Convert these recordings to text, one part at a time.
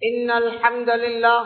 إن الحمد لله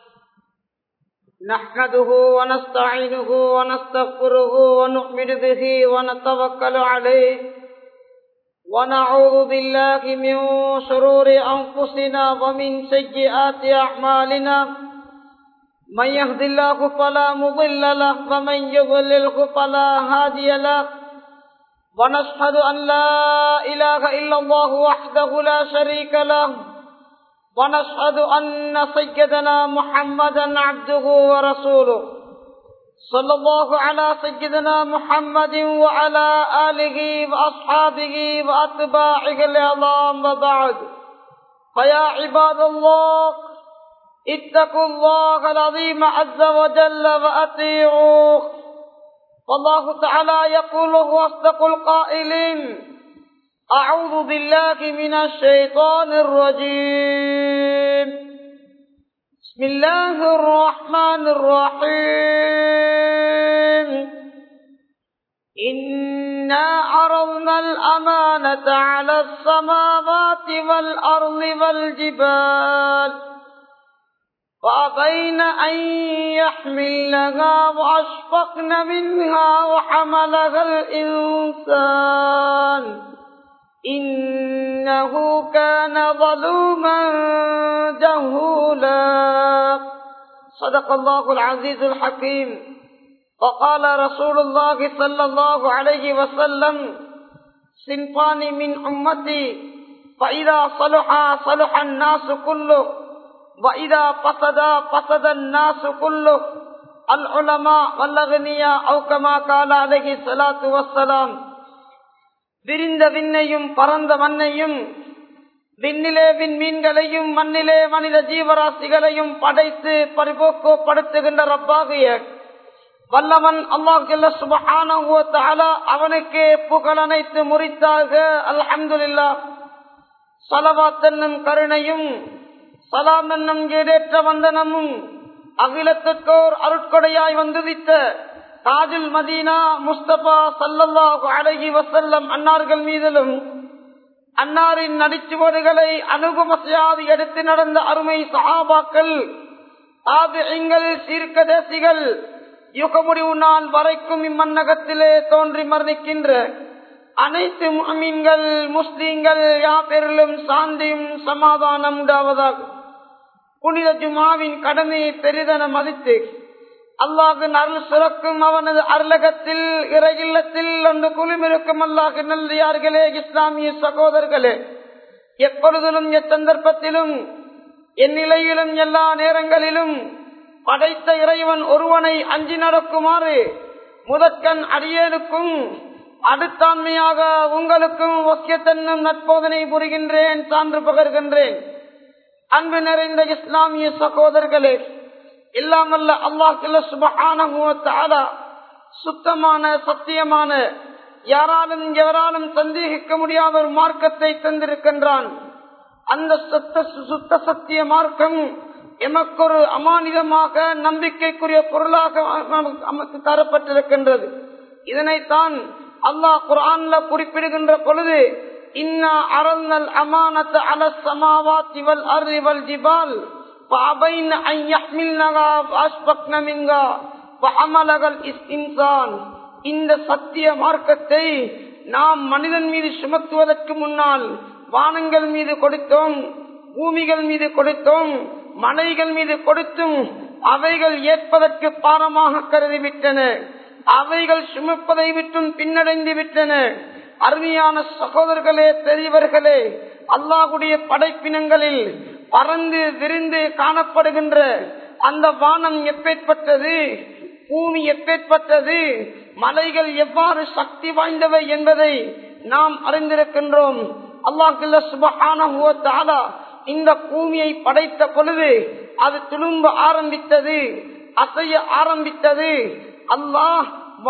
نحمده ونستعينه ونستغفره ونؤمن به ونتوكل عليه ونعوذ بالله من شرور أنفسنا ومن سيئات أعمالنا من يهد الله فلا مضل له ومن يضلله فلا هادي له ونشهد أن لا إله إلا الله وحده لا شريك له ونشهد أن سيدنا محمدا عبده ورسوله صلى الله على سيدنا محمد وعلى آله وأصحابه وأتباعه العظام وبعد فيا عباد الله اتقوا الله العظيم عز وجل وأطيعوه والله تعالى يقول هو أصدق القائلين أعوذ بالله من الشيطان الرجيم بسم الله الرحمن الرحيم إنا عرضنا الأمانة على السماوات والأرض والجبال فأبين أن يحملنها وأشفقن منها وحملها الإنسان إنه كان ظلوما جهولا صدق الله العزيز الحكيم وقال رسول الله صلى الله عليه وسلم صنفان من أمتي فإذا صلح صلح الناس كله وإذا فسد فسد الناس كله العلماء والأغنياء أو كما قال عليه الصلاة والسلام விரிந்த விண்ணையும் பரந்த மண்ணையும் விண்ணிலே விண்மீன்களையும் மண்ணிலே மனித ஜீவராசிகளையும் படைத்து பரிபோக்கப்படுத்துகின்ற ரப்பாகிய வல்லவன் அல்லாஹ் சுபஹான அவனுக்கே புகழ் அனைத்து முறித்தாக அல்ஹம்துல்லா சலவாத் என்னும் கருணையும் சலாம் என்னும் ஈடேற்ற வந்தனமும் அகிலத்திற்கோர் அருட்கொடையாய் வந்துவித்த தாஜுல் மதீனா முஸ்தபா சல்லல்லாஹு அழகி வசல்லம் அன்னார்கள் மீதிலும் அன்னாரின் நடிச்சுவடுகளை அணுகுமசையாது எடுத்து நடந்த அருமை சஹாபாக்கள் ஆபிங்கள் சீர்க்கதேசிகள் யுக முடிவு நாள் வரைக்கும் இம்மன்னகத்திலே தோன்றி மரணிக்கின்ற அனைத்து மீன்கள் முஸ்லீம்கள் யாப்பெருளும் சாந்தியும் சமாதானம் உண்டாவதாக புனித ஜுமாவின் கடமையை பெரிதென மதித்து அல்லாஹின் அருள் சுரக்கும் அவனது அருளகத்தில் இறையில்லத்தில் ஒன்று குழுமிருக்கும் அல்லாஹு நல்லியார்களே இஸ்லாமிய சகோதரர்களே எப்பொழுதிலும் எச்சந்தர்ப்பத்திலும் என் நிலையிலும் எல்லா நேரங்களிலும் படைத்த இறைவன் ஒருவனை அஞ்சி நடக்குமாறு முதற்கண் அடியேனுக்கும் அடுத்தாண்மையாக உங்களுக்கும் ஒக்கியத்தன்னும் நட்போதனை புரிகின்றேன் சான்று பகர்கின்றேன் அன்பு நிறைந்த இஸ்லாமிய சகோதரர்களே இல்லாமல்ல அல்லாஹ் சுபஹான சுத்தமான சத்தியமான யாராலும் எவராலும் சந்தேகிக்க முடியாத ஒரு மார்க்கத்தை தந்திருக்கின்றான் அந்த சுத்த சுத்த சத்திய மார்க்கம் எமக்கொரு அமானிதமாக நம்பிக்கைக்குரிய பொருளாக நமக்கு தரப்பட்டிருக்கின்றது இதனைத்தான் அல்லாஹ் குரான்ல குறிப்பிடுகின்ற பொழுது இன்னா அரல்நல் அமானத் அல சமாவாத் இவல் அருவல் ஜிபால் فأبين أن يحملنها وأشفقن منها وحملها الإنسان இந்த சத்திய மார்க்கத்தை நாம் மனிதன் மீது சுமத்துவதற்கு முன்னால் வானங்கள் மீது கொடுத்தோம் பூமிகள் மீது கொடுத்தோம் மலைகள் மீது கொடுத்தும் அவைகள் ஏற்பதற்கு பாரமாக கருதிவிட்டன அவைகள் சுமப்பதை விட்டும் பின்னடைந்து விட்டன அருமையான சகோதரர்களே பெரியவர்களே அல்லாஹுடைய படைப்பினங்களில் பறந்து விரிந்து காணப்படுகின்ற அந்த வானம் எப்பேற்பட்டது பூமி எப்பேற்பட்டது மலைகள் எவ்வாறு சக்தி வாய்ந்தவை என்பதை நாம் அறிந்திருக்கின்றோம் அல்லாஹுல்ல சுபகான இந்த பூமியை படைத்த பொழுது அது துளும்ப ஆரம்பித்தது அசைய ஆரம்பித்தது அல்லாஹ்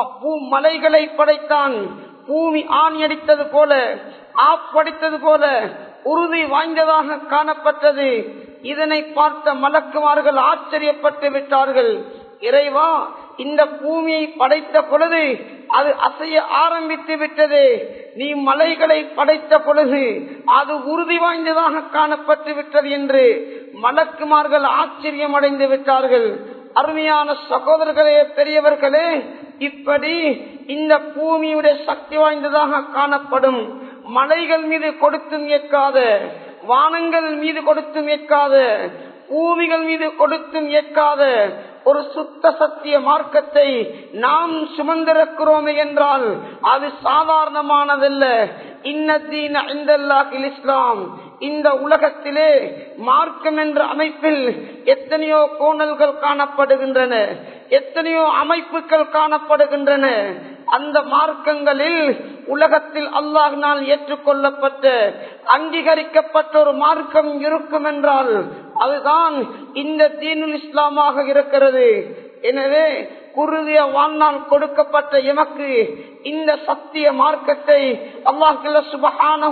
மலைகளை படைத்தான் பூமி ஆணி அடித்தது போல ஆப்படித்தது போல உறுதி வாய்ந்ததாக காணப்பட்டது இதனை பார்த்த மலக்குமார்கள் ஆச்சரியப்பட்டு விட்டார்கள் இறைவா இந்த பூமியை படைத்த பொழுது அது அசைய ஆரம்பித்து விட்டது நீ மலைகளை படைத்த பொழுது அது உறுதி வாய்ந்ததாக காணப்பட்டு விட்டது என்று மலக்குமார்கள் ஆச்சரியம் அடைந்து விட்டார்கள் அருமையான சகோதரர்களே பெரியவர்களே இப்படி இந்த பூமியுடைய சக்தி வாய்ந்ததாக காணப்படும் மலைகள் மீது கொடுத்தும் ஏற்காத வானங்கள் மீது கொடுத்தும் ஏற்காத பூமிகள் மீது கொடுத்தும் ஏற்காத ஒரு சுத்த சத்திய மார்க்கத்தை நாம் சுமந்திருக்கிறோமே என்றால் அது சாதாரணமானதல்ல இன்னத்தீன் ஐந்தல்லாஹில் இஸ்லாம் இந்த உலகத்திலே மார்க்கம் என்ற அமைப்பில் எத்தனையோ கோணல்கள் காணப்படுகின்றன எத்தனையோ அமைப்புகள் காணப்படுகின்றன அந்த மார்க்கங்களில் உலகத்தில் அல்லாஹினால் ஏற்றுக்கொள்ளப்பட்ட அங்கீகரிக்கப்பட்ட ஒரு மார்க்கம் இருக்கும் என்றால் அதுதான் இந்த தீனுல் இஸ்லாமாக இருக்கிறது எனவே குருதிய வாழ்நாள் கொடுக்கப்பட்ட எமக்கு இந்த சத்திய மார்க்கத்தை அல்லாஹ் சுபகான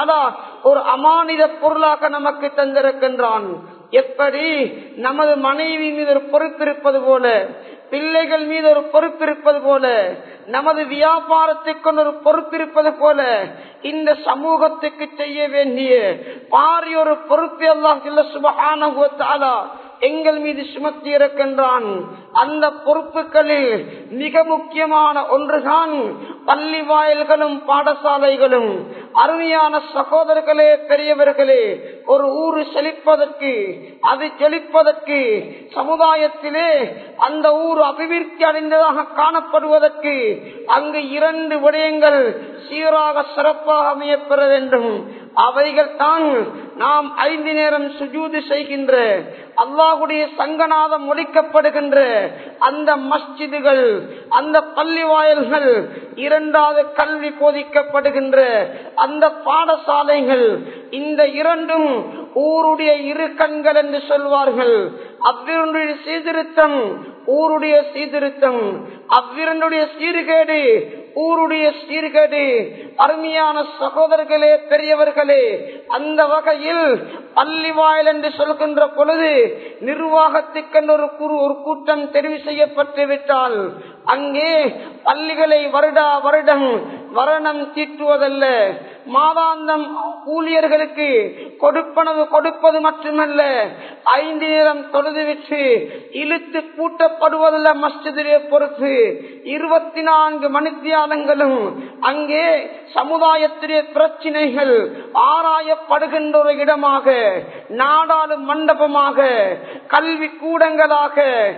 ஒரு அமானித பொருளாக நமக்கு தந்திருக்கின்றான் எப்படி நமது மனைவி மீது ஒரு பொறுப்பிருப்பது போல பிள்ளைகள் மீது ஒரு பொறுப்பிருப்பது போல நமது வியாபாரத்துக்கு ஒரு பொறுப்பிருப்பது போல இந்த சமூகத்துக்கு செய்ய வேண்டிய பாரி ஒரு பொறுப்பை அல்லாஹ் சுபகான எங்கள் மீது சுமத்தி இருக்கின்றான் அந்த பொறுப்புகளில் மிக முக்கியமான ஒன்றுதான் பள்ளி வாயில்களும் பாடசாலைகளும் அருமையான சகோதரர்களே பெரியவர்களே ஒரு ஊரு செழிப்பதற்கு அது செழிப்பதற்கு சமுதாயத்திலே அந்த ஊர் அபிவிருத்தி அடைந்ததாக காணப்படுவதற்கு அங்கு இரண்டு விடயங்கள் சீராக சிறப்பாக அமையப்பெற வேண்டும் அவைகள் தான் நாம் ஐந்து நேரம் சுஜூது செய்கின்ற அல்லாஹுடைய சங்கநாதம் ஒழிக்கப்படுகின்ற அந்த மஸ்ஜிதுகள் அந்த பள்ளி வாயல்கள் இரண்டாவது கல்வி போதிக்கப்படுகின்ற அந்த பாடசாலைகள் இந்த இரண்டும் ஊருடைய இரு கண்கள் என்று சொல்வார்கள் அவ்விரண்டுடைய சீர்திருத்தம் ஊருடைய சீர்திருத்தம் அவ்விரண்டுடைய சீர்கேடு ஊருடைய சீர்கேடு அருமையான சகோதரர்களே பெரியவர்களே அந்த வகையில் பள்ளி வாயில் என்று சொல்கின்ற பொழுது நிர்வாகத்துக்கென்று ஒரு குரு ஒரு கூட்டம் தெரிவு செய்யப்பட்டு விட்டால் அங்கே பள்ளிகளை வருடா வருடம் வரணம் தீட்டுவதல்ல மாதாந்தம் ஊழியர்களுக்கு கொடுப்பனவு கொடுப்பது மட்டுமல்ல ஐந்து நேரம் தொழுதுவிட்டு இழுத்து பூட்டப்படுவதல்ல மஸ்ஜிதிலே பொறுத்து இருபத்தி நான்கு மணித்தியாலங்களும் அங்கே சமுதாயத்திலே பிரச்சினைகள் ஆராயப்படுகின்ற ஒரு இடமாக நாடாளும் மண்டபமாக கல்வி கூடங்களாக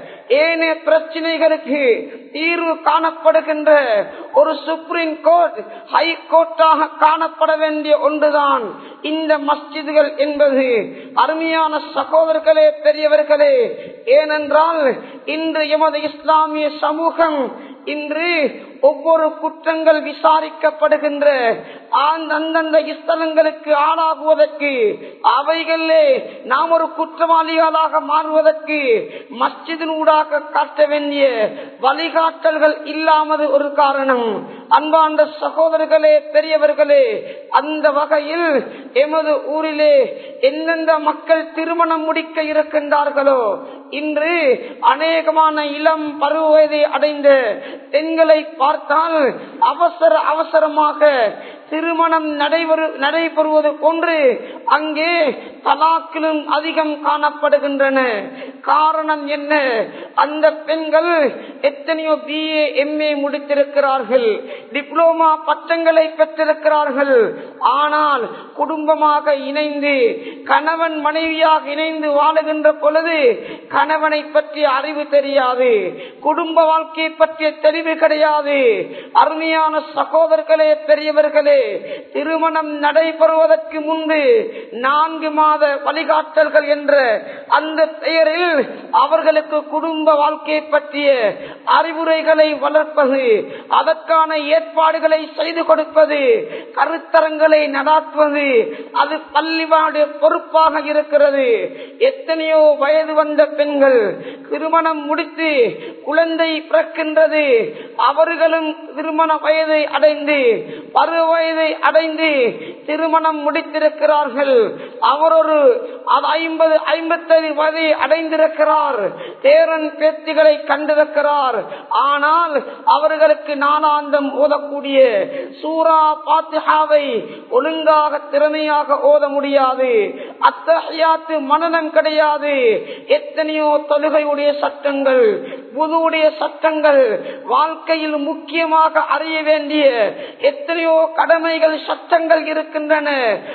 ஏனைய பிரச்சனைகளுக்கு தீர்வு காணப்படுகின்ற ஒரு சுப்ரீம் கோர்ட் ஹை கோர்ட்டாக காணப்பட வேண்டிய ஒன்றுதான் இந்த மஸ்ஜிதுகள் என்பது அருமையான சகோதரர்களே பெரியவர்களே ஏனென்றால் இன்று எமது இஸ்லாமிய சமூகம் இன்று ஒவ்வொரு குற்றங்கள் விசாரிக்கப்படுகின்ற அந்தந்த ஸ்தலங்களுக்கு ஆளாகுவதற்கு அவைகளே நாம் ஒரு குற்றவாளிகளாக மாறுவதற்கு மஸ்ஜிதினூடாக காட்ட வேண்டிய வழிகாட்டல்கள் இல்லாமது ஒரு காரணம் அன்பாண்ட சகோதரர்களே பெரியவர்களே அந்த வகையில் எமது ஊரிலே எந்தெந்த மக்கள் திருமணம் முடிக்க இருக்கின்றார்களோ இன்று அநேகமான இளம் பருவ வயதை அடைந்த பெண்களை பார்த்தால் அவசர அவசரமாக திருமணம் நடைபெறு நடைபெறுவது போன்று அங்கே தலாக்கிலும் அதிகம் காணப்படுகின்றன காரணம் என்ன அந்த பெண்கள் எத்தனையோ பிஏ எம்ஏ முடித்திருக்கிறார்கள் டிப்ளோமா பட்டங்களை பெற்றிருக்கிறார்கள் ஆனால் குடும்பமாக இணைந்து கணவன் மனைவியாக இணைந்து வாழுகின்ற பொழுது கணவனை பற்றிய அறிவு தெரியாது குடும்ப வாழ்க்கையை பற்றிய தெளிவு கிடையாது அருமையான சகோதரர்களே பெரியவர்களே திருமணம் நடைபெறுவதற்கு முன்பு நான்கு மாத வழிகாட்டல்கள் என்ற அந்த பெயரில் அவர்களுக்கு குடும்ப வாழ்க்கையை பற்றிய அறிவுரைகளை வளர்ப்பது அதற்கான ஏற்பாடுகளை செய்து கொடுப்பது கருத்தரங்களை நடாத்துவது அது பள்ளிவாடு பொறுப்பாக இருக்கிறது எத்தனையோ வயது வந்த பெண்கள் திருமணம் முடித்து குழந்தை பிறக்கின்றது அவர்களும் திருமண வயதை அடைந்து பருவ வயதை அடைந்து திருமணம் முடித்திருக்கிறார்கள் அவர் ஒரு ஐம்பது ஐம்பத்தது வயதை அடைந்திருக்கிறார் தேரன் பேத்திகளை கண்டிருக்கிறார் இருக்கிறார் ஆனால் அவர்களுக்கு நாளாந்தம் ஓதக்கூடிய சூரா பாத்திஹாவை ஒழுங்காக திறமையாக ஓத முடியாது அத்தகையாத்து மனநம் கிடையாது எத்தனையோ தொழுகையுடைய சட்டங்கள் புதுவுடைய சட்டங்கள் வாழ்க்கையில் முக்கியமாக அறிய வேண்டிய எத்தனையோ கடமைகள் சட்டங்கள் இருக்கின்றன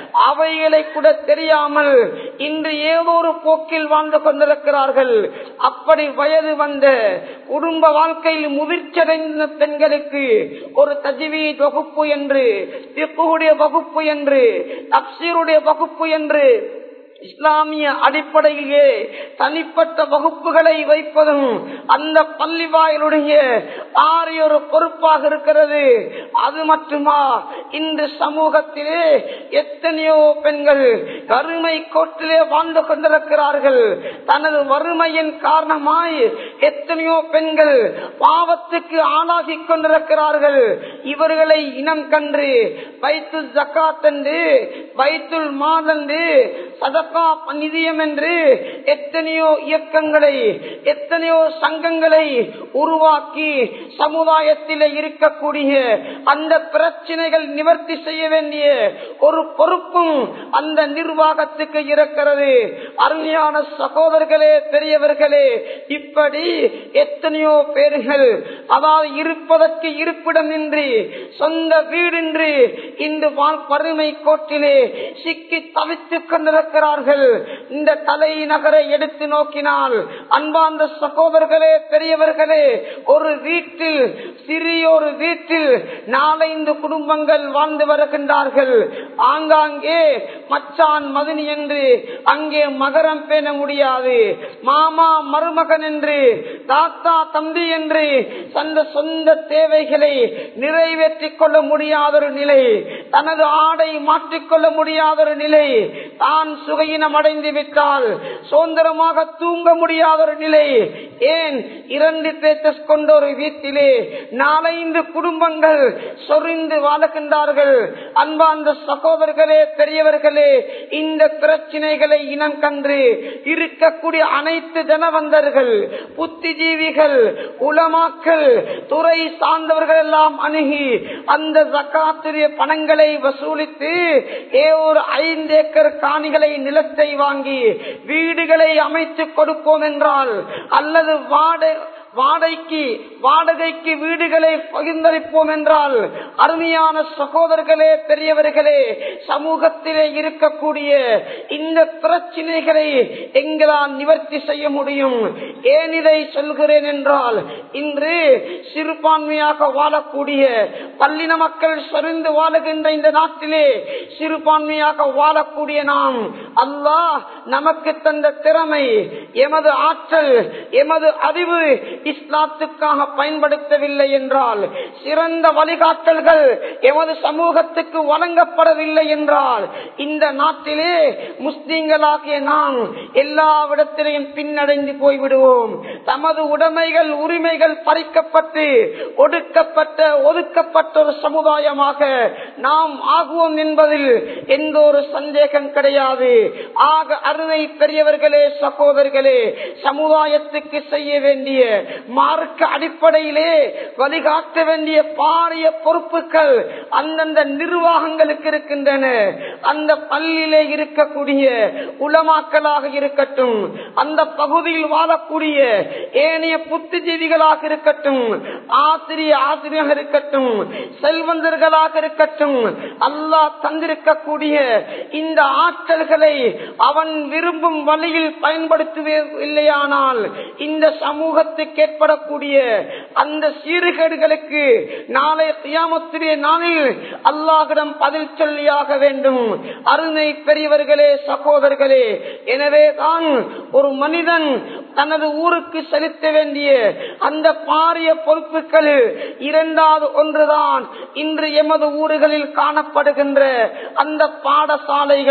அவைகளை கூட தெரியாமல் இன்று ஏதோ ஒரு போக்கில் வாழ்ந்து கொண்டிருக்கிறார்கள் அப்படி வயது வந்த குடும்ப வாழ்க்கையில் முதிர்ச்சடைந்த பெண்களுக்கு ஒரு தஜிவீத் வகுப்பு என்று திப்புடைய வகுப்பு என்று தப்சீருடைய வகுப்பு என்று இஸ்லாமிய அடிப்படையிலே தனிப்பட்ட வகுப்புகளை வைப்பதும் அந்த பள்ளி வாயிலுடைய ஆறியொரு பொறுப்பாக இருக்கிறது அது மட்டுமா இன்று சமூகத்திலே எத்தனையோ பெண்கள் வறுமை கோட்டிலே வாழ்ந்து கொண்டிருக்கிறார்கள் தனது வறுமையின் காரணமாய் எத்தனையோ பெண்கள் பாவத்துக்கு ஆளாகி கொண்டிருக்கிறார்கள் இவர்களை இனம் கன்று வைத்துல் ஜக்காத் என்று வைத்துல் மாதன்று சதக்கா நிதியம் என்று எத்தனையோ இயக்கங்களை எத்தனையோ சங்கங்களை உருவாக்கி சமுதாயத்தில் இருக்கக்கூடிய அந்த பிரச்சனைகள் நிவர்த்தி செய்ய வேண்டிய ஒரு பொறுப்பும் அந்த நிர்வாகத்துக்கு இருக்கிறது அருமையான சகோதரர்களே பெரியவர்களே இப்படி எத்தனையோ பேர்கள் அதாவது இருப்பதற்கு இருப்பிடம் இன்றி சொந்த வீடின்றி இன்று வறுமை கோட்டிலே சிக்கி தவித்துக் கொண்டிருக்கிறார்கள் இந்த தலைநகரை எடுத்து நோக்கினால் அன்பார்ந்த சகோதரர்களே பெரியவர்களே ஒரு வீட்டில் சிறிய ஒரு வீட்டில் நாலைந்து குடும்பங்கள் வாழ்ந்து வருகின்றார்கள் ஆங்காங்கே மச்சான் மதினி என்று அங்கே மகரம் பேண முடியாது மாமா மருமகன் என்று தாத்தா தம்பி என்று தந்த சொந்த தேவைகளை நிறைவேற்றிக் கொள்ள முடியாத ஒரு நிலை தனது ஆடை மாற்றிக்கொள்ள முடியாத ஒரு நிலை தான் சுகையினம் அடைந்து விட்டால் சுதந்திரமாக தூங்க முடியாத ஒரு நிலை ஏன் இரண்டு பேச்சஸ் கொண்ட ஒரு வீட்டிலே நாலைந்து குடும்பங்கள் சொரிந்து வாழுகின்றார்கள் அன்பார்ந்த சகோதரர்களே பெரியவர்களே இந்த பிரச்சனைகளை இனம் கன்று இருக்கக்கூடிய அனைத்து ஜனவந்தர்கள் புத்திஜீவிகள் உலமாக்கள் துறை சார்ந்தவர்கள் எல்லாம் அணுகி அந்த ஜக்காத்துடைய பணங்களை வசூலித்து ஏ ஒரு ஐந்து ஏக்கர் காணிகளை நிலத்தை வாங்கி வீடுகளை அமைத்து கொடுப்போம் என்றால் அல்லது வாடகை வாடகைக்கு வாடகைக்கு வீடுகளை பகிர்ந்தளிப்போம் என்றால் அருமையான சகோதரர்களே பெரியவர்களே சமூகத்திலே இருக்கக்கூடிய இந்த பிரச்சனைகளை எங்களால் நிவர்த்தி செய்ய முடியும் ஏன் இதை சொல்கிறேன் என்றால் இன்று சிறுபான்மையாக வாழக்கூடிய பல்லின மக்கள் சரிந்து வாழுகின்ற இந்த நாட்டிலே சிறுபான்மையாக வாழக்கூடிய நாம் அல்லாஹ் நமக்கு தந்த திறமை எமது ஆற்றல் எமது அறிவு இஸ்லாத்துக்காக பயன்படுத்தவில்லை என்றால் சிறந்த வழிகாட்டல்கள் எமது சமூகத்துக்கு வழங்கப்படவில்லை என்றால் இந்த நாட்டிலே முஸ்லீம்களாகிய நாம் எல்லாவிடத்திலையும் பின்னடைந்து போய்விடுவோம் தமது உடைமைகள் உரிமைகள் பறிக்கப்பட்டு ஒடுக்கப்பட்ட ஒதுக்கப்பட்ட ஒரு சமுதாயமாக நாம் ஆகுவோம் என்பதில் எந்த ஒரு சந்தேகம் கிடையாது ஆக அருமை பெரியவர்களே சகோதரர்களே சமுதாயத்துக்கு செய்ய வேண்டிய மார்க்க அடிப்படையிலே வழிகாட்ட வேண்டிய பாரிய பொறுப்புகள் அந்தந்த நிர்வாகங்களுக்கு இருக்கின்றன அந்த பள்ளியிலே இருக்கக்கூடிய உலமாக்களாக இருக்கட்டும் அந்த பகுதியில் வாழக்கூடிய ஏனைய புத்திஜீவிகளாக இருக்கட்டும் ஆசிரிய ஆசிரியராக இருக்கட்டும் செல்வந்தர்களாக இருக்கட்டும் அல்லாஹ் தந்திருக்கக்கூடிய இந்த ஆற்றல்களை அவன் விரும்பும் வழியில் பயன்படுத்துவில்லையானால் இந்த சமூகத்துக்கு ஏற்படக்கூடிய அந்த சீர்கேடுகளுக்கு நாளை தியாமத்திலே நாளில் அல்லாஹிடம் பதில் சொல்லியாக வேண்டும் அருணை பெரியவர்களே சகோதரர்களே எனவே தான் ஒரு மனிதன் தனது ஊருக்கு செலுத்த வேண்டிய அந்த பாரிய பொறுப்புகள் இரண்டாவது ஒன்றுதான் இன்று எமது ஊர்களில் காணப்படுகின்ற அந்த பாடசாலைகள்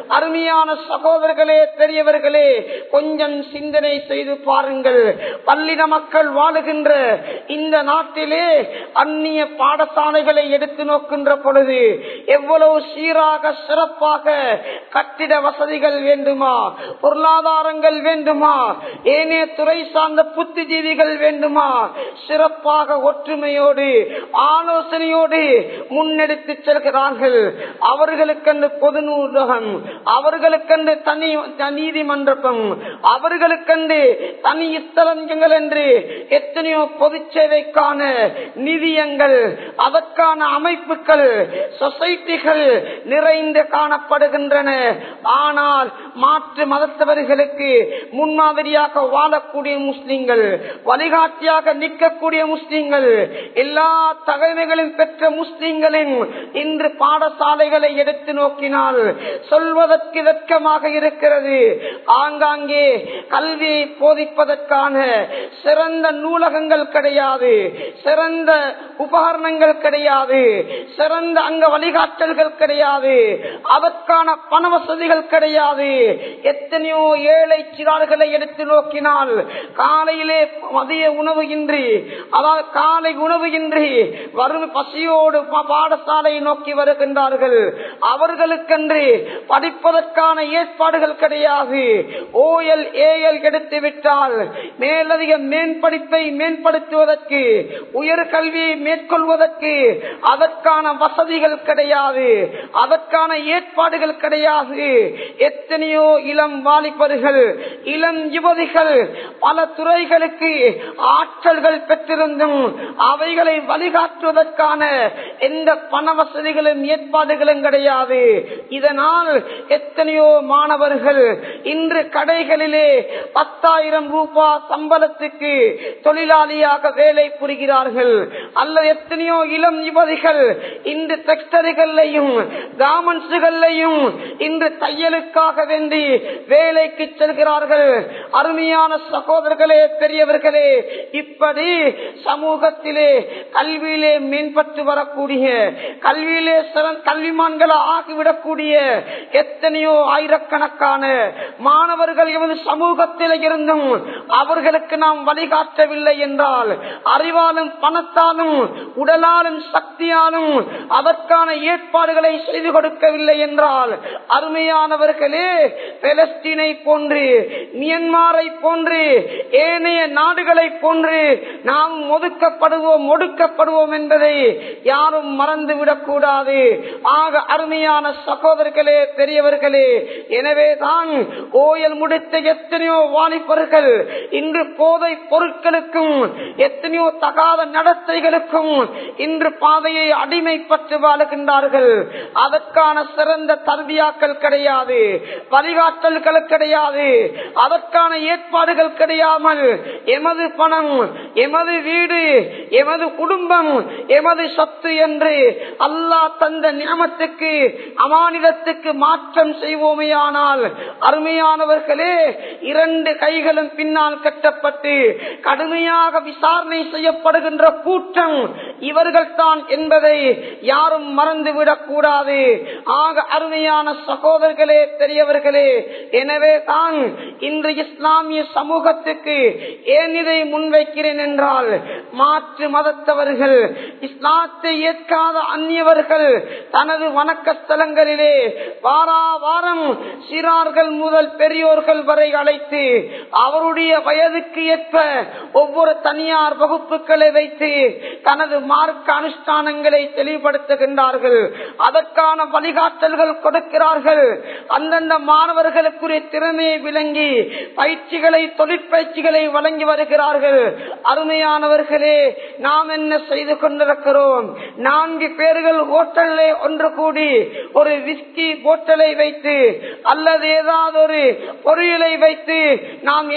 அருமையான சகோதரர்களே பெரியவர்களே கொஞ்சம் சிந்தனை செய்து பாருங்கள் பள்ளின மக்கள் வாழுகின்ற இந்த நாட்டிலே அந்நிய பாடசாலைகளை எடுத்து நோக்கின்ற பொழுது எவ்வளவு சீராக சிறப்பாக கட்டிட வசதிகள் வேண்டுமா பொருளாதாரங்கள் வேண்டுமா ஏனைய துறை சார்ந்த புத்திஜீவிகள் வேண்டுமா சிறப்பாக ஒற்றுமையோடு ஆலோசனையோடு முன்னெடுத்து செல்கிறார்கள் அவர்களுக்கென்று பொது நூலகம் அவர்களுக்கென்று தனி நீதிமன்றம் அவர்களுக்கென்று தனி இஸ்தலஞ்சங்கள் என்று எத்தனையோ பொது சேவைக்கான நிதியங்கள் அதற்கான அமைப்புகள் சொசைட்டிகள் நிறைந்து காணப்படுகின்றன ஆனால் மாற்று மதத்தவர்களுக்கு முன்மாதிரியாக வாழக்கூடிய முஸ்லிம்கள் வழிகாட்டியாக நிற்கக்கூடிய முஸ்லிம்கள் எல்லா தகவல்களும் பெற்ற முஸ்லிம்களின் இன்று பாடசாலைகளை எடுத்து நோக்கினால் சொல்வதற்கு வெட்கமாக இருக்கிறது ஆங்காங்கே கல்வியை போதிப்பதற்கான சிறந்த நூலகங்கள் கிடையாது சிறந்த உபகரணங்கள் கிடையாது சிறந்த அங்க வழிகாட்டல்கள் கிடையாது அதற்கான பண வசதிகள் கிடையாது எத்தனையோ ஏழை சிறார்களை எடுத்து நோக்கினால் காலையிலே மதிய உணவு இன்றி அதாவது காலை உணவு இன்றி வரும் பசியோடு பாடசாலையை நோக்கி வருகின்றார்கள் அவர்களுக்கென்று படிப்பதற்கான ஏற்பாடுகள் கிடையாது ஓஎல் ஏஎல் எடுத்து விட்டால் மேலதிக மேம்படிப்பை மேம்படுத்துவதற்கு உயர் கல்வியை மேற்கொள்வதற்கு அதற்கான வசதிகள் கிடையாது அதற்கான ஏற்பாடுகள் கிடையாது எத்தனையோ இளம் வாலிபர்கள் இளம் யுவதிகள் பல துறைகளுக்கு ஆற்றல்கள் பெற்றிருந்தும் அவைகளை வழிகாட்டுவதற்கான எந்த பண வசதிகளும் ஏற்பாடுகளும் கிடையாது இதனால் எத்தனையோ மாணவர்கள் இன்று கடைகளிலே பத்தாயிரம் ரூபாய் சம்பளத்துக்கு தொழிலாளியாக வேலை புரிகிறார்கள் அல்லது எத்தனையோ இளம் யுவதிகள் இன்று டெக்ஸ்டரிகளையும் கார்மெண்ட்ஸுகளையும் இன்று தையலுக்காக வேண்டி வேலைக்கு செல்கிறார்கள் அருமையான சகோதரர்களே பெரியவர்களே இப்படி சமூகத்திலே கல்வியிலே மேம்பட்டு வரக்கூடிய கல்வியிலே கல்விமான்களை ஆகிவிடக்கூடிய எத்தனையோ ஆயிரக்கணக்கான மாணவர்கள் எமது சமூகத்தில் இருந்தும் அவர்களுக்கு நாம் வழிகாட்டவில்லை என்றால் அறிவாலும் பணத்தாலும் உடலாலும் சக்தியாலும் அதற்கான ஏற்பாடுகளை செய்து கொடுக்கவில்லை என்றால் அருமையானவர்களே பெலஸ்தீனை போன்று மியன்மாரை போன்று ஏனைய நாடுகளை போன்று நாம் ஒதுக்கப்படுவோம் ஒடுக்கப்படுவோம் என்பதை யாரும் மறந்துவிடக் கூடாது ஆக அருமையான சகோதரர்களே பெரியவர்களே எனவே தான் ஓயல் முடித்த எத்தனையோ வாலிபர்கள் இன்று போதை பொருட்களுக்கும் எத்தனையோ தகாத நடத்தைகளுக்கும் இன்று பாதையை அடிமைப்பட்டு வாழுகின்றார்கள் அதற்கான சிறந்த தர்பியாக்கள் கிடையாது வழிகாட்டல்கள் கிடையாது அதற்கான ஏற்பாடுகள் கிடையாமல் எமது பணம் எமது வீடு எமது குடும்பம் எமது சொத்து என்று அல்லாஹ் தந்த நியமத்துக்கு அமானிதத்துக்கு மாற்றம் செய்வோமையானால் அருமையானவர்களே இரண்டு கைகளும் பின்னால் கட்டப்பட்டு கடுமையாக விசாரணை செய்யப்படுகின்ற கூட்டம் இவர்கள் தான் என்பதை யாரும் மறந்துவிடக் கூடாது ஆக அருமையான சகோதரர்களே பெரியவர்களே எனவே தான் இன்று இஸ்லாமிய சமூகத்துக்கு ஏன் இதை முன்வைக்கிறேன் என்றால் மாற்று மதத்தவர்கள் இஸ்லாத்தை ஏற்காத அந்நியவர்கள் தனது வணக்க ஸ்தலங்களிலே வாரா வாரம் சிறார்கள் முதல் பெரியோர்கள் வரை அழைத்து அவருடைய வயதுக்கு ஏற்ப ஒவ்வொரு தனியார் வகுப்புகளை வைத்து தனது மார்க்க அனுஷ்டானங்களை தெளிவுபடுத்துகின்றார்கள் அதற்கான வழிகாட்டல்கள் கொடுக்கிறார்கள் அந்தந்த மாணவர்களுக்குரிய திறமையை விளங்கி பயிற்சிகளை தொழிற்பயிற்சிகளை வழங்கி வருகிறார்கள் அருமையானவர்களே நாம் என்ன செய்து கொண்டிருக்கிறோம் நான்கு பேர்கள் ஹோட்டலில் ஒன்று கூடி ஒரு விஸ்கி போட்டலை வைத்து அல்லது ஏதாவது ஒரு பொரியலை வைத்து நாம் என்ஜோ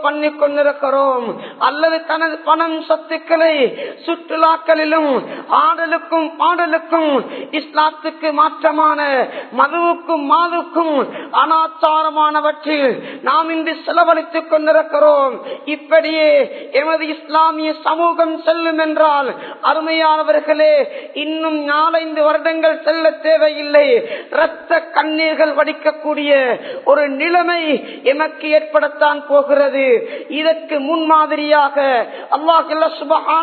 பண்ணி கொண்டிருக்கிறோம் அல்லது தனது பணம் சொத்துக்களை சுற்றுலாக்களிலும் ஆடலுக்கும் பாடலுக்கும் இஸ்லாத்துக்கு மாற்றமான மதுவுக்கும் மாதுக்கும் அனாச்சாரமானவற்றில் நாம் இன்று செலவழித்துக் கொண்டிருக்கிறோம் இப்படியே எமது இஸ்லாமிய சமூகம் செல்லும் என்றால் அருமையானவர்களே இன்னும் நாலைந்து வருடங்கள் செல்ல தேவையில்லை இரத்த கண்ணீர்கள் வடிக்கக்கூடிய ஒரு நிலைமை எமக்கு ஏற்படத்தான் போகிறது இதற்கு முன்மாதிரியாக அல்லாஹ் சுபகான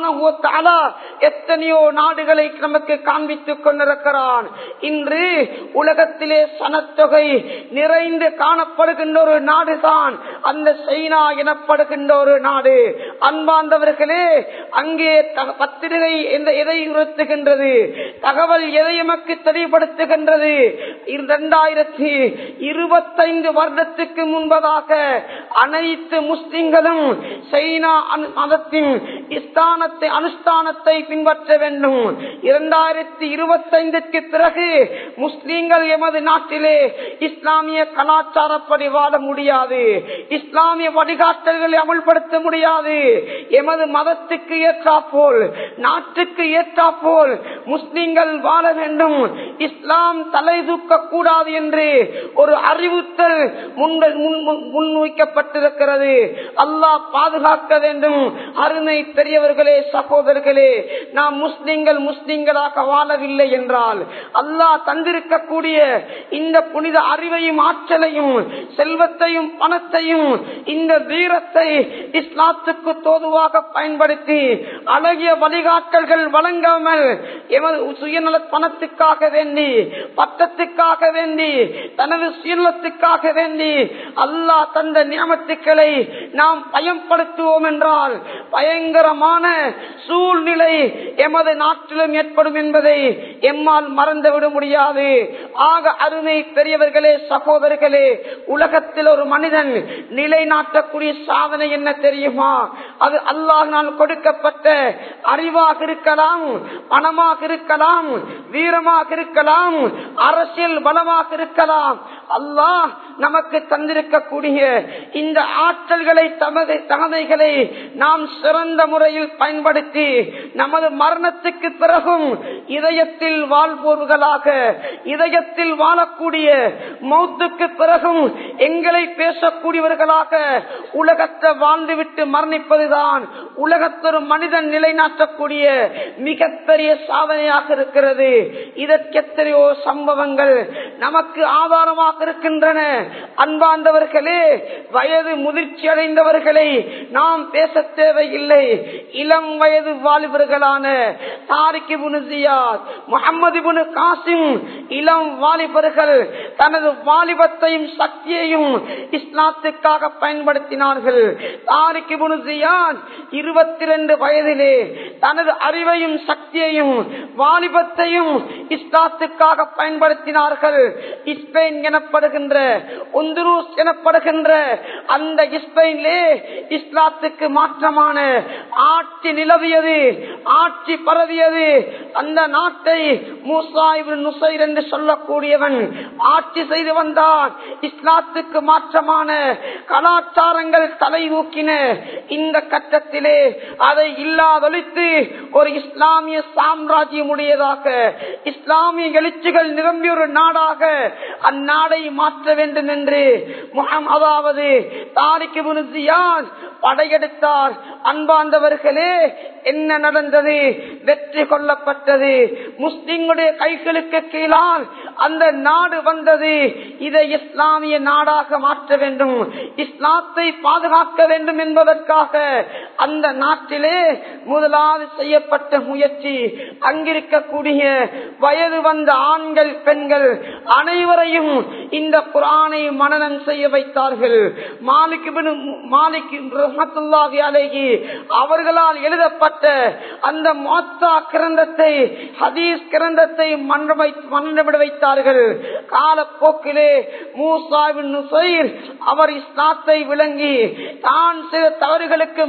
எத்தனையோ நாடுகளை நமக்கு காண்பித்துக் கொண்டிருக்கிறான் இன்று உலகத்திலே சனத்தொகை நிறைந்து காணப்படுகின்ற ஒரு நாடுதான் அந்த சைனா எனப்படுகின்ற ஒரு நாடு அன்பார்ந்தவர்களே அங்கே த- பத்திரிகை எந்த எதை உறுத்துகின்றது தகவல் எதை எமக்கு தெளிவுபடுத்துகின்றது இரண்டாயிரத்தி இருபத்தைந்து வருடத்துக்கு முன்பதாக அனைத்து முஸ்லிம்களும் சைனா அனு- மதத்தின் இஸ்தானத்தை அனுஷ்டானத்தை பின்பற்ற வேண்டும் இரண்டாயிரத்தி இருபத்தைந்துக்கு பிறகு முஸ்லிம்கள் எமது நாட்டிலே இஸ்லாமிய கலாச்சாரப்படி வாழ முடியாது இஸ்லாமிய வழிகாட்டல்களை அமல்படுத்த முடியாது எமது மதத்துக்கு ஏற்றாப்போல் நாட்டுக்கு ஏற்றாப்போல் முஸ்லிம்கள் வாழ வேண்டும் இஸ்லாம் தலை தூக்க கூடாது என்று ஒரு அறிவுத்தல் முன்ன- முன்- முன்- முன்வைக்கப்பட்டிருக்கிறது அல்லாஹ் பாதுகாக்க வேண்டும் அருமை பெரியவர்களே சகோதரர்களே நாம் முஸ்லிம்கள் முஸ்லிம்களாக வாழவில்லை என்றால் அல்லாஹ் தந்திருக்கக்கூடிய இந்த புனித அறிவையும் ஆற்றலையும் செல்வத்தையும் பணத்தையும் இந்த வீரத்தை இஸ்லாத்துக்கு தோதுவாக பயன்படுத்தி அழகிய வழிகாட்டல்கள் வழங்காமல் எமது சுயநல பணத்துக்காக வேண்டி பட்டத்துக்காக வேண்டி தனது சுயநலத்துக்காக வேண்டி அல்லாஹ் தந்த நியமத்துக்களை நாம் பயன்படுத்துவோம் என்றால் பயங்கரமான சூழ்நிலை எமது நாட்டிலும் ஏற்படும் என்பதை எம்மால் மறந்துவிட முடியாது ஆக அருமை பெரியவர்களே சகோதரர்களே உலகத்தில் ஒரு மனிதன் நிலைநாட்டக்கூடிய சாதனை என்ன தெரியுமா அது அல்லாஹினால் கொடுக்கப்பட்ட அறிவாக இருக்கலாம் பணமாக இருக்கலாம் வீரமாக இருக்கலாம் அரசியல் பலமாக இருக்கலாம் அல்லாஹ் நமக்கு தந்திருக்கக்கூடிய இந்த ஆற்றல்களை தமது தகமைகளை நாம் சிறந்த முறையில் பயன்படுத்தி நமது மரணத்துக்கு பிறகும் இதயத்தில் வாழ்வோர்களாக இதயத்தில் வாழக்கூடிய மௌத்துக்கு பிறகும் எங்களை பேசக்கூடியவர்களாக உலகத்தை வாழ்ந்துவிட்டு மரணிப்பதுதான் உலகத்தொரு மனிதன் நிலைநாட்டக்கூடிய மிகப்பெரிய சாதனையாக இருக்கிறது இதற்கு எத்தனையோ சம்பவங்கள் நமக்கு ஆதாரமாக இருக்கின்றன அன்பார்ந்தவர்களே வயது முதிர்ச்சி அடைந்தவர்களை நாம் பேச தேவையில்லை இளம் வயது வாலிபர்களான தாரிக் இப்னு ஜியாத் முகமது இப்னு காசிம் இளம் வாலிபர்கள் தனது வாலிபத்தையும் சக்தியையும் இஸ்லாத்துக்காக பயன்படுத்தினார்கள் தாரிக் இப்னு ஜியாத் இருபத்தி ரெண்டு வயதிலே தனது அறிவையும் சக்தியையும் வாலிபத்தையும் இஸ்லாத்துக்காக பயன்படுத்தினார்கள் ஸ்பெயின் எனப்படுகின்ற ஒந்துரூஸ் எனப்படுகின்ற அந்த ஸ்பெயினிலே இஸ்லாத்துக்கு மாற்றமான ஆட்சி நிலவியது ஆட்சி பரவியது அந்த நாட்டை மூசாயிபு நுசைர் என்று சொல்லக்கூடியவன் ஆட்சி செய்து வந்தான் இஸ்லாத்துக்கு மாற்றமான கலாச்சாரங்கள் தலை தூக்கின இந்த கட்டத்திலே அதை இல்லாதொழித்து ஒரு இஸ்லாமிய சாம்ராஜ்யம் உடையதாக இஸ்லாமிய எழுச்சிகள் நிரம்பிய ஒரு நாடாக அந்நாடை மாற்ற வேண்டும் என்று முகம் அதாவது தாரிக்கு முனுசியான் படையெடுத்தார் அன்பார்ந்தவர்களே என்ன நடந்தது வெற்றி கொள்ளப்பட்டது முஸ்லிம்களுடைய கைகளுக்கு கீழால் அந்த நாடு வந்தது இதை இஸ்லாமிய நாடாக மாற்ற வேண்டும் இஸ்லாத்தை பாதுகாக்க வேண்டும் என்பதற்காக அந்த நாட்டிலே முதலாவது செய்யப்பட்ட முயற்சி அங்கிருக்கக்கூடிய வயது வந்த ஆண்கள் பெண்கள் அனைவரையும் இந்த குரானை மனநம் செய்ய வைத்தார்கள் மாலிக் இப்னு- மாலிக் ரஹ்மத்துல்லாஹி அலைஹி அவர்களால் எழுதப்பட்ட அந்த மோத்தா கிரந்தத்தை ஹதீஸ் கிரந்தத்தை மன்றமை மன்றமிட வைத்தார்கள் காலப்போக்கிலே மூசாவின் நுசைர் அவர் இஸ்லாத்தை விளங்கி தான் சில தவறுகளுக்கு மன்னிப்பு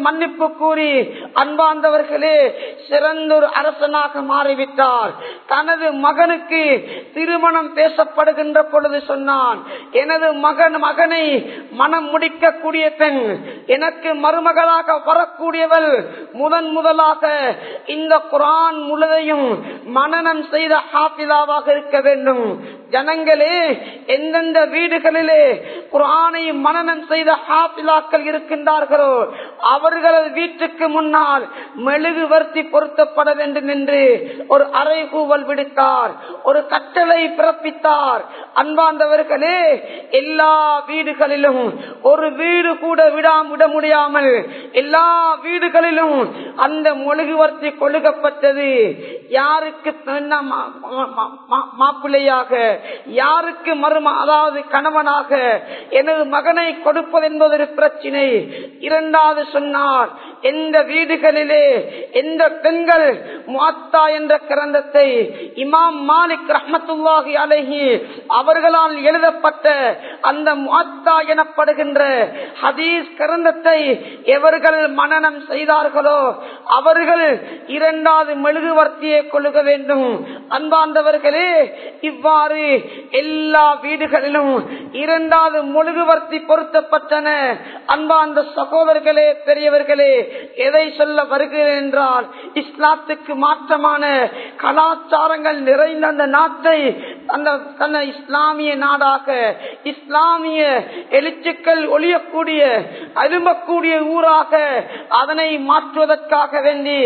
மதிப்பு கூறி அன்பார்ந்தவர்களே சிறந்த ஒரு அரசனாக மாறிவிட்டார் தனது மகனுக்கு திருமணம் பேசப்படுகின்ற பொழுது சொன்னான் எனது மகன் மகனை மனம் முடிக்கக்கூடிய பெண் எனக்கு மருமகளாக வரக்கூடியவள் முதன் முதலாக இந்த குரான் முழுதையும் மனநம் செய்த ஹாபிதாவாக இருக்க வேண்டும் ஜனங்களே எந்தெந்த வீடுகளிலே குரானை மனநம் செய்த ஹாபிலாக்கள் இருக்கின்றார்களோ அவர்களது வீட்டுக்கு முன்னால் மெழுகுவர்த்தி பொருத்தப்பட வேண்டும் என்று ஒரு அறைகூவல் விடுத்தார் ஒரு கட்டளை பிறப்பித்தார் அன்பார்ந்தவர்களே எல்லா வீடுகளிலும் ஒரு வீடு கூட விடாம விட முடியாமல் எல்லா வீடுகளிலும் அந்த மெழுகுவர்த்தி கொழுகப்பட்டது யாருக்கு மாப்பிள்ளையாக யாருக்கு மரும அதாவது கணவனாக எனது மகனை கொடுப்பது என்பது ஒரு பிரச்சினை இரண்டாவது சொன்னார் எந்த வீடுகளிலே எந்த பெண்கள் முத்தா என்ற கிரந்தத்தை இமாம் மாலிக் ரஹமத்துல்லாஹி அலஹி அவர்களால் எழுதப்பட்ட அந்த முத்தா எனப்படுகின்ற ஹதீஸ் கிரந்தத்தை எவர்கள் மனநம் செய்தார்களோ அவர்கள் இரண்டாவது மெழுகுவர்த்தியை கொள்ளுக வேண்டும் அன்பார்ந்தவர்களே இவ்வாறு எல்லா வீடுகளிலும் இரண்டாவது மெழுகுவர்த்தி பொருத்தப்பட்டன அன்பார்ந்த சகோதரர்களே பெரியவர்களே எதை சொல்ல வருகிறேன் என்றால் இஸ்லாத்துக்கு மாற்றமான கலாச்சாரங்கள் நிறைந்த அந்த நாட்டை அந்த தன்னை இஸ்லாமிய நாடாக இஸ்லாமிய எழுச்சுக்கள் ஒளியக்கூடிய அரும்பக்கூடிய ஊராக அதனை மாற்றுவதற்காக வேண்டி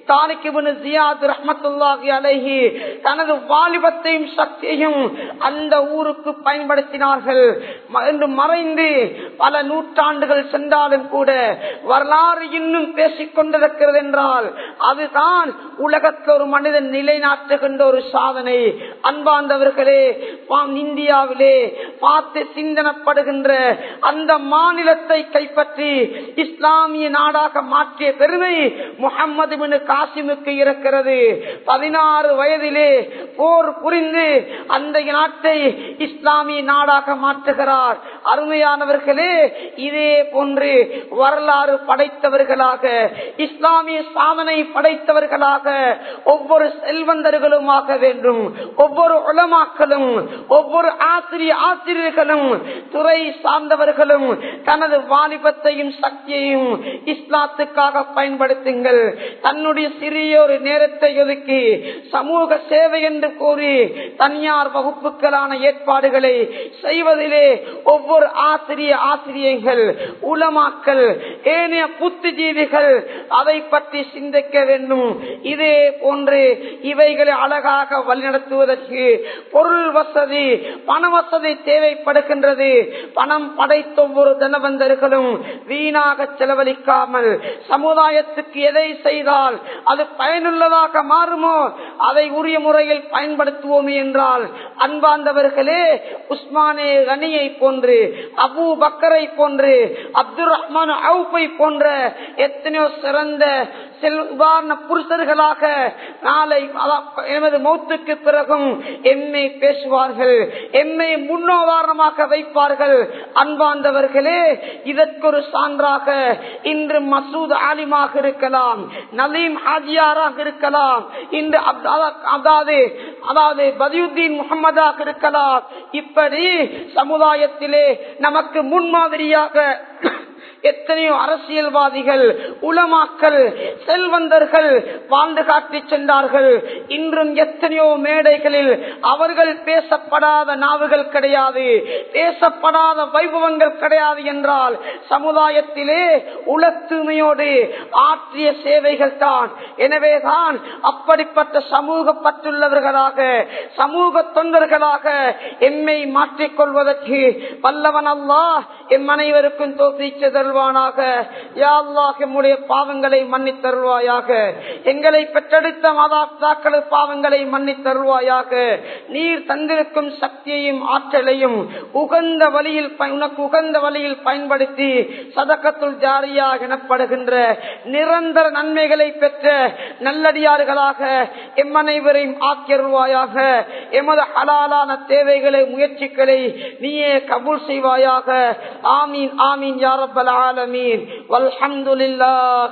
தனது வாலிபத்தையும் சக்தியையும் அந்த ஊருக்கு பயன்படுத்தினார்கள் என்று மறைந்து பல நூற்றாண்டுகள் சென்றாலும் கூட வரலாறு இன்னும் பேசிக் கொண்டிருக்கிறது என்றால் அதுதான் உலகத்தில் ஒரு மனிதன் நிலைநாட்டுகின்ற ஒரு சாதனை அன்பார்ந்தவர்களே இந்தியாவிலே பார்த்து சிந்தனப்படுகின்ற அந்த மாநிலத்தை கைப்பற்றி இஸ்லாமிய நாடாக மாற்றிய பெருமை முகமது பின் காசிமுக்கு இருக்கிறது பதினாறு வயதிலே போர் புரிந்து அந்த நாட்டை இஸ்லாமிய நாடாக மாற்றுகிறார் அருமையானவர்களே இதே போன்று வரலாறு படைத்தவர்களாக இஸ்லாமிய சாதனை படைத்தவர்களாக ஒவ்வொரு செல்வந்தர்களுமாக வேண்டும் ஒவ்வொரு உளமாக்களும் ஒவ்வொரு ஆசிரிய ஆசிரியர்களும் துறை சார்ந்தவர்களும் தனது வாலிபத்தையும் சக்தியையும் இஸ்லாத்துக்காக பயன்படுத்துங்கள் தன்னுடைய சிறிய ஒரு நேரத்தை ஒதுக்கி சமூக சேவை என்று கூறி தனியார் வகுப்புகளான ஏற்பாடுகளை செய்வதிலே ஒவ்வொரு ஆசிரிய ஆசிரியர்கள் உளமாக்கல் ஏனைய புத்திஜீவிகள் அதை பற்றி சிந்திக்க வேண்டும் இதே போன்று இவைகளை அழகாக வழிநடத்துவதற்கு பொருள் வசதி பண வசதி தேவைப்படுகின்றது பணம் படைத்த ஒவ்வொரு தனவந்தர்களும் வீணாக செலவழிக்காமல் சமுதாயத்துக்கு எதை செய்தால் அது பயனுள்ளதாக மாறுமோ அதை உரிய முறையில் பயன்படுத்துவோம் என்றால் அன்பார்ந்தவர்களே உஸ்மானே கனியை போன்று அபு பக்கரை போன்று அப்துல் ரஹ்மான் அவுப்பை போன்ற எத்தனையோ சிறந்த உதாரண புருஷர்களாக நாளை எமது மௌத்துக்கு பிறகும் எம்மை பேசுவார்கள் எம்மை முன்னோதாரணமாக வைப்பார்கள் அன்பார்ந்தவர்களே இதற்கு ஒரு சான்றாக இன்று மசூத் ஆலிமாக இருக்கலாம் நலீம் ஹாஜியாராக இருக்கலாம் இன்று அதாவது அதாவது பதியுத்தீன் முகமதாக இருக்கலாம் இப்படி சமுதாயத்திலே நமக்கு முன்மாதிரியாக எத்தனையோ அரசியல்வாதிகள் உளமாக்கல் செல்வந்தர்கள் வாழ்ந்து காட்டி சென்றார்கள் இன்றும் எத்தனையோ மேடைகளில் அவர்கள் பேசப்படாத நாவுகள் கிடையாது பேசப்படாத வைபவங்கள் கிடையாது என்றால் சமுதாயத்திலே உளத்தூய்மையோடு ஆற்றிய சேவைகள் தான் எனவேதான் அப்படிப்பட்ட சமூக பற்றுள்ளவர்களாக சமூக தொண்டர்களாக எம்மை மாற்றிக்கொள்வதற்கு வல்லவன் அல்லா எம் அனைவருக்கும் தோற்றிச்சு தருவானாக யாழ்லாக எம்முடைய பாவங்களை மன்னித் தருவாயாக எங்களை பெற்றெடுத்த மாதாத்தாக்களு பாவங்களை மன்னித் தருவாயாக நீர் தந்திருக்கும் சக்தியையும் ஆற்றலையும் உகந்த வழியில் உனக்கு உகந்த வழியில் பயன்படுத்தி சதக்கத்துள் ஜாரியாக எனப்படுகின்ற நிரந்தர நன்மைகளை பெற்ற நல்லடியார்களாக எம் அனைவரையும் ஆக்கியருவாயாக எமது ஹலாலான தேவைகளை முயற்சிகளை நீயே கபூல் செய்வாயாக ஆமீன் ஆமீன் யாரப்பல் ஆலமீன் வல்ஹம்துலில்லாஹ்